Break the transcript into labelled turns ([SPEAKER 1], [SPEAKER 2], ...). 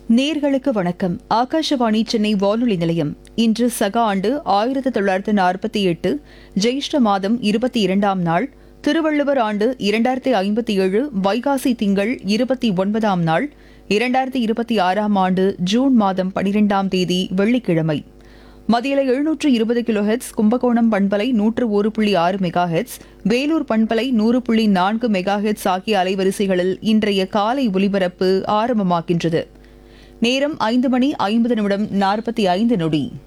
[SPEAKER 1] நேர்களுக்கு வணக்கம் ஆகாஷவாணி சென்னை வானொலி நிலையம் இன்று சக ஆண்டு ஆயிரத்து தொள்ளாயிரத்து நாற்பத்தி எட்டு ஜெயிஷ்ட மாதம் இருபத்தி இரண்டாம் நாள் திருவள்ளுவர் ஆண்டு இரண்டாயிரத்தி ஐம்பத்தி ஏழு வைகாசி திங்கள் இருபத்தி ஒன்பதாம் நாள் இரண்டாயிரத்தி இருபத்தி ஆறாம் ஆண்டு ஜூன் மாதம் பனிரெண்டாம் தேதி வெள்ளிக்கிழமை மதியல எழுநூற்று இருபது கிலோஹெட்ஸ் கும்பகோணம் பண்பலை நூற்று ஒரு புள்ளி ஆறு மெகா ஹெட்ஸ் வேலூர் பண்பலை நூறு புள்ளி நான்கு மெகா ஹெட்ஸ் ஆகிய அலைவரிசைகளில் இன்றைய காலை ஒலிபரப்பு ஆரம்பமாகின்றது நேரம் ஐந்து மணி ஐம்பது நிமிடம் நாற்பத்தி ஐந்து நொடி